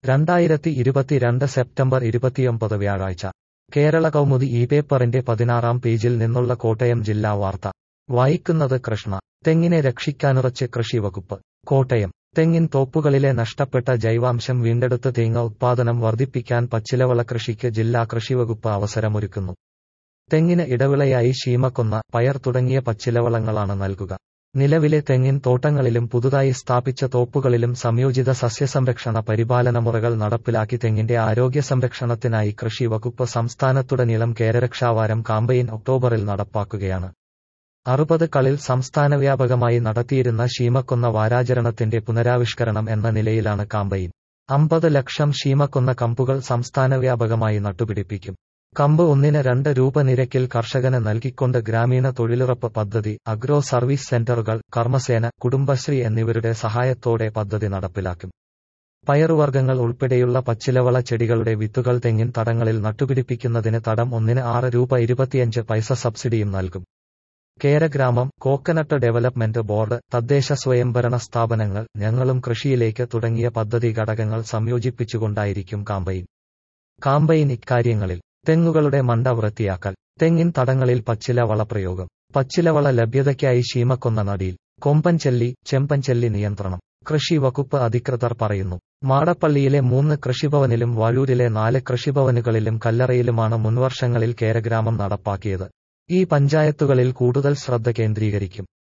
രണ്ടായിരത്തി ഇരുപത്തിരണ്ട് സെപ്റ്റംബർ ഇരുപത്തിയൊമ്പത് വ്യാഴാഴ്ച കേരള കൗമുദി ഈ പേപ്പറിന്റെ പതിനാറാം പേജിൽ നിന്നുള്ള കോട്ടയം ജില്ലാ വാർത്ത വായിക്കുന്നത് കൃഷ്ണ തെങ്ങിനെ രക്ഷിക്കാനുറച്ച് കൃഷി വകുപ്പ് കോട്ടയം തെങ്ങിൻ തോപ്പുകളിലെ നഷ്ടപ്പെട്ട ജൈവാംശം വീണ്ടെടുത്ത് തേങ്ങ ഉത്പാദനം വർദ്ധിപ്പിക്കാൻ പച്ചിലവള കൃഷിക്ക് ജില്ലാ കൃഷിവകുപ്പ് അവസരമൊരുക്കുന്നു തെങ്ങിന് ഇടവിളയായി ശീമക്കൊന്ന പയർ തുടങ്ങിയ പച്ചിലവളങ്ങളാണ് നൽകുക നിലവിലെ തെങ്ങിൻ തോട്ടങ്ങളിലും പുതുതായി സ്ഥാപിച്ച തോപ്പുകളിലും സംയോജിത സസ്യസംരക്ഷണ പരിപാലന മുറകൾ നടപ്പിലാക്കി തെങ്ങിന്റെ ആരോഗ്യ സംരക്ഷണത്തിനായി കൃഷി വകുപ്പ് സംസ്ഥാനത്തുടനീളം കേരരക്ഷാവാരം കാമ്പയിൻ ഒക്ടോബറിൽ നടപ്പാക്കുകയാണ് അറുപത് കളിൽ സംസ്ഥാന വ്യാപകമായി നടത്തിയിരുന്ന ശീമക്കൊന്ന വാരാചരണത്തിന്റെ പുനരാവിഷ്കരണം എന്ന നിലയിലാണ് കാമ്പയിൻ അമ്പത് ലക്ഷം ശീമക്കൊന്ന കമ്പുകൾ സംസ്ഥാന വ്യാപകമായി നട്ടുപിടിപ്പിക്കും കമ്പ് ഒന്നിന് രണ്ട് രൂപ നിരക്കിൽ കർഷകന് നൽകിക്കൊണ്ട് ഗ്രാമീണ തൊഴിലുറപ്പ് പദ്ധതി അഗ്രോ സർവീസ് സെന്ററുകൾ കർമ്മസേന കുടുംബശ്രീ എന്നിവരുടെ സഹായത്തോടെ പദ്ധതി നടപ്പിലാക്കും പയറുവർഗ്ഗങ്ങൾ ഉൾപ്പെടെയുള്ള പച്ചിലവള ചെടികളുടെ വിത്തുകൾ തെങ്ങിൻ തടങ്ങളിൽ നട്ടുപിടിപ്പിക്കുന്നതിന് തടം ഒന്നിന് ആറ് രൂപ ഇരുപത്തിയഞ്ച് പൈസ സബ്സിഡിയും നൽകും കേരഗ്രാമം കോക്കനട്ട് ഡെവലപ്മെന്റ് ബോർഡ് തദ്ദേശ സ്വയംഭരണ സ്ഥാപനങ്ങൾ ഞങ്ങളും കൃഷിയിലേക്ക് തുടങ്ങിയ പദ്ധതി ഘടകങ്ങൾ സംയോജിപ്പിച്ചുകൊണ്ടായിരിക്കും കാമ്പയിൻ കാമ്പയിൻ ഇക്കാര്യങ്ങളിൽ തെങ്ങുകളുടെ മണ്ട വൃത്തിയാക്കൽ തെങ്ങിൻ തടങ്ങളിൽ പച്ചില വളപ്രയോഗം പച്ചിലവള ലഭ്യതയ്ക്കായി ശീമക്കൊന്ന നടിയിൽ കൊമ്പൻചെല്ലി ചെമ്പൻചെല്ലി നിയന്ത്രണം കൃഷി വകുപ്പ് അധികൃതർ പറയുന്നു മാടപ്പള്ളിയിലെ മൂന്ന് കൃഷിഭവനിലും വാഴൂരിലെ നാല് കൃഷിഭവനുകളിലും കല്ലറയിലുമാണ് മുൻവർഷങ്ങളിൽ കേരഗ്രാമം നടപ്പാക്കിയത് ഈ പഞ്ചായത്തുകളിൽ കൂടുതൽ ശ്രദ്ധ കേന്ദ്രീകരിക്കും